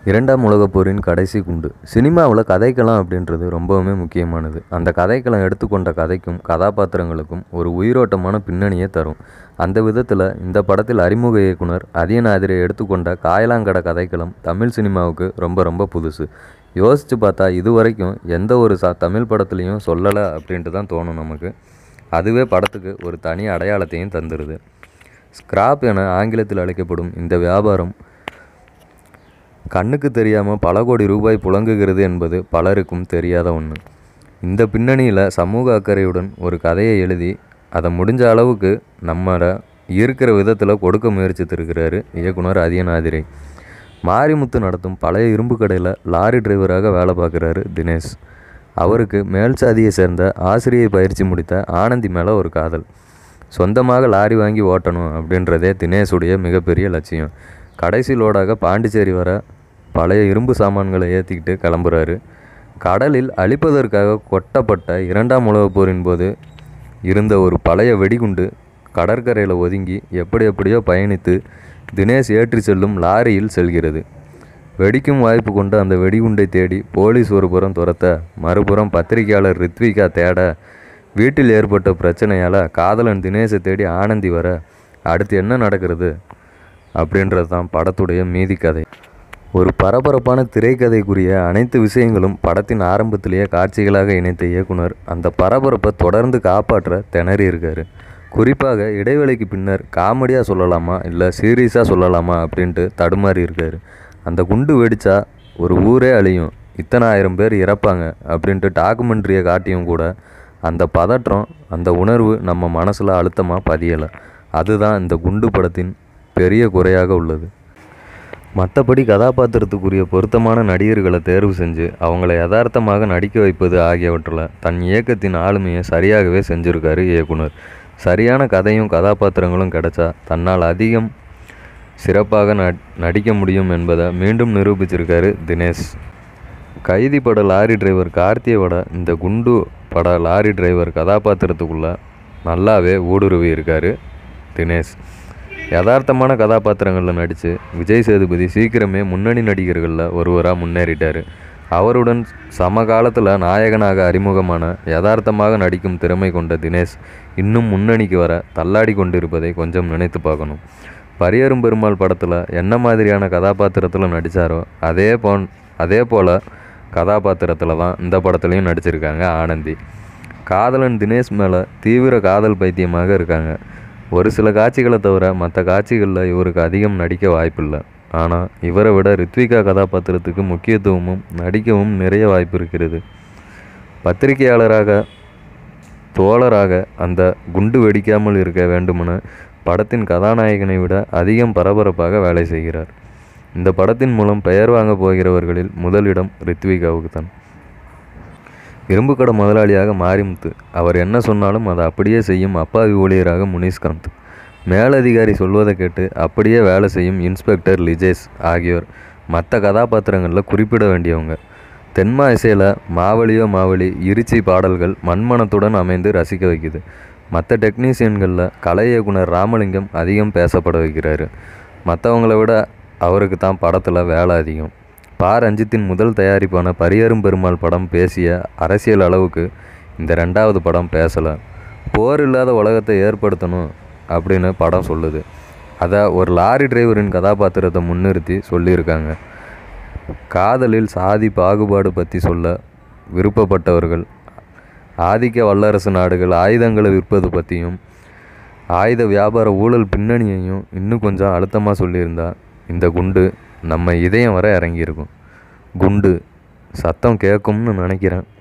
இரண்டாம் உலகப் போரின் கடைசி குண்டு சினிமாவில் கதைக்களம் அப்படின்றது ரொம்பவுமே முக்கியமானது அந்த கதைக்களம் எடுத்துக்கொண்ட கதைக்கும் கதாபாத்திரங்களுக்கும் ஒரு உயிரோட்டமான பின்னணியை தரும் அந்த விதத்தில் இந்த படத்தில் அறிமுக இயக்குனர் அதியநாதிரை எடுத்துக்கொண்ட காயலாங்கடை கதைக்களம் தமிழ் சினிமாவுக்கு ரொம்ப ரொம்ப புதுசு யோசித்து பார்த்தா இது வரைக்கும் எந்த ஒரு ச தமிழ் படத்துலையும் சொல்லலை அப்படின்ட்டு தான் தோணும் நமக்கு அதுவே படத்துக்கு ஒரு தனி அடையாளத்தையும் தந்துடுது ஸ்கிராப் என ஆங்கிலத்தில் அழைக்கப்படும் இந்த வியாபாரம் கண்ணுக்கு தெரியாமல் பல கோடி ரூபாய் புழங்குகிறது என்பது பலருக்கும் தெரியாத ஒன்று இந்த பின்னணியில் சமூக அக்கறையுடன் ஒரு கதையை எழுதி அதை முடிஞ்ச அளவுக்கு நம்மளை இருக்கிற விதத்தில் கொடுக்க முயற்சித்திருக்கிறாரு இயக்குனர் அதியநாதிரை மாரிமுத்து நடத்தும் பழைய இரும்பு கடையில் லாரி டிரைவராக வேலை பார்க்குறாரு தினேஷ் அவருக்கு மேல் சாதியை சேர்ந்த ஆசிரியை பயிற்சி முடித்த ஆனந்தி மேலே ஒரு காதல் சொந்தமாக லாரி வாங்கி ஓட்டணும் அப்படின்றதே தினேஷுடைய மிகப்பெரிய லட்சியம் கடைசி லோடாக பாண்டிச்சேரி வர பழைய இரும்பு சாமான்களை ஏற்றிக்கிட்டு கிளம்புறாரு கடலில் அழிப்பதற்காக கொட்டப்பட்ட இரண்டாம் உலகப் போரின் போது இருந்த ஒரு பழைய வெடிகுண்டு கடற்கரையில் ஒதுங்கி எப்படி எப்படியோ பயணித்து தினேஷ் ஏற்றி செல்லும் லாரியில் செல்கிறது வெடிக்கும் வாய்ப்பு கொண்ட அந்த வெடிகுண்டை தேடி போலீஸ் ஒரு புறம் துரத்த மறுபுறம் பத்திரிகையாளர் ரித்விகா தேட வீட்டில் ஏற்பட்ட பிரச்சனையால் காதலன் தினேஷை தேடி ஆனந்தி வர அடுத்து என்ன நடக்கிறது அப்படின்றது தான் படத்துடைய மீதி கதை ஒரு பரபரப்பான திரைக்கதைக்குரிய அனைத்து விஷயங்களும் படத்தின் ஆரம்பத்திலேயே காட்சிகளாக இணைத்த இயக்குனர் அந்த பரபரப்பை தொடர்ந்து காப்பாற்ற திணறி இருக்காரு குறிப்பாக இடைவேளைக்கு பின்னர் காமெடியாக சொல்லலாமா இல்லை சீரியஸாக சொல்லலாமா அப்படின்ட்டு தடுமாறி இருக்காரு அந்த குண்டு வெடிச்சா ஒரு ஊரே அழியும் இத்தனை ஆயிரம் பேர் இறப்பாங்க அப்படின்ட்டு டாக்குமெண்ட்ரியை காட்டியும் கூட அந்த பதற்றம் அந்த உணர்வு நம்ம மனசில் அழுத்தமாக பதியலை அதுதான் இந்த குண்டு படத்தின் பெரிய குறையாக உள்ளது மற்றபடி கதாபாத்திரத்துக்குரிய பொருத்தமான நடிகர்களை தேர்வு செஞ்சு அவங்கள யதார்த்தமாக நடிக்க வைப்பது ஆகியவற்றில் தன் இயக்கத்தின் ஆளுமையை சரியாகவே செஞ்சுருக்காரு இயக்குனர் சரியான கதையும் கதாபாத்திரங்களும் கிடைச்சா தன்னால் அதிகம் சிறப்பாக நட் நடிக்க முடியும் என்பதை மீண்டும் நிரூபிச்சிருக்காரு தினேஷ் கைதி பட லாரி டிரைவர் கார்த்தியோட இந்த குண்டு பட லாரி டிரைவர் கதாபாத்திரத்துக்குள்ள நல்லாவே ஊடுருவி இருக்காரு தினேஷ் யதார்த்தமான கதாபாத்திரங்களில் நடித்து விஜய் சேதுபதி சீக்கிரமே முன்னணி நடிகர்களில் ஒருவராக முன்னேறிட்டார் அவருடன் சமகாலத்தில் நாயகனாக அறிமுகமான யதார்த்தமாக நடிக்கும் திறமை கொண்ட தினேஷ் இன்னும் முன்னணிக்கு வர தள்ளாடி கொண்டிருப்பதை கொஞ்சம் நினைத்து பார்க்கணும் பரியரும் பெருமாள் படத்தில் என்ன மாதிரியான கதாபாத்திரத்தில் நடித்தாரோ அதே போன் அதே போல் கதாபாத்திரத்தில் தான் இந்த படத்துலையும் நடிச்சிருக்காங்க ஆனந்தி காதலன் தினேஷ் மேலே தீவிர காதல் பைத்தியமாக இருக்காங்க ஒரு சில காட்சிகளை தவிர மற்ற காட்சிகளில் இவருக்கு அதிகம் நடிக்க வாய்ப்பில்லை ஆனால் இவரை விட ரித்விகா கதாபாத்திரத்துக்கு முக்கியத்துவமும் நடிக்கவும் நிறைய வாய்ப்பு இருக்கிறது பத்திரிகையாளராக தோழராக அந்த குண்டு வெடிக்காமல் இருக்க வேண்டுமென படத்தின் கதாநாயகனை விட அதிகம் பரபரப்பாக வேலை செய்கிறார் இந்த படத்தின் மூலம் பெயர் வாங்க போகிறவர்களில் முதலிடம் ரித்விகாவுக்கு தான் இரும்பு கடை முதலாளியாக மாரிமுத்து அவர் என்ன சொன்னாலும் அதை அப்படியே செய்யும் அப்பாவி ஊழியராக முனிஷ்காந்த் மேலதிகாரி சொல்வதை கேட்டு அப்படியே வேலை செய்யும் இன்ஸ்பெக்டர் லிஜேஷ் ஆகியோர் மற்ற கதாபாத்திரங்களில் குறிப்பிட வேண்டியவங்க தென்மா இசையில் மாவலியோ மாவலி இருச்சி பாடல்கள் மண்மனத்துடன் அமைந்து ரசிக்க வைக்குது மற்ற டெக்னீஷியன்களில் கலை இயக்குனர் ராமலிங்கம் அதிகம் பேசப்பட வைக்கிறாரு மற்றவங்கள விட அவருக்கு தான் படத்தில் வேலை அதிகம் பா ரஞ்சித்தின் முதல் தயாரிப்பான பரியரும் பெருமாள் படம் பேசிய அரசியல் அளவுக்கு இந்த ரெண்டாவது படம் பேசலை போர் இல்லாத உலகத்தை ஏற்படுத்தணும் அப்படின்னு படம் சொல்லுது அதை ஒரு லாரி டிரைவரின் கதாபாத்திரத்தை முன்னிறுத்தி சொல்லியிருக்காங்க காதலில் சாதி பாகுபாடு பற்றி சொல்ல விருப்பப்பட்டவர்கள் ஆதிக்க வல்லரசு நாடுகள் ஆயுதங்களை விற்பது பற்றியும் ஆயுத வியாபார ஊழல் பின்னணியையும் இன்னும் கொஞ்சம் அழுத்தமாக சொல்லியிருந்தா இந்த குண்டு நம்ம இதயம் வரை இறங்கியிருக்கும் குண்டு சத்தம் கேட்கும்னு நினைக்கிறேன்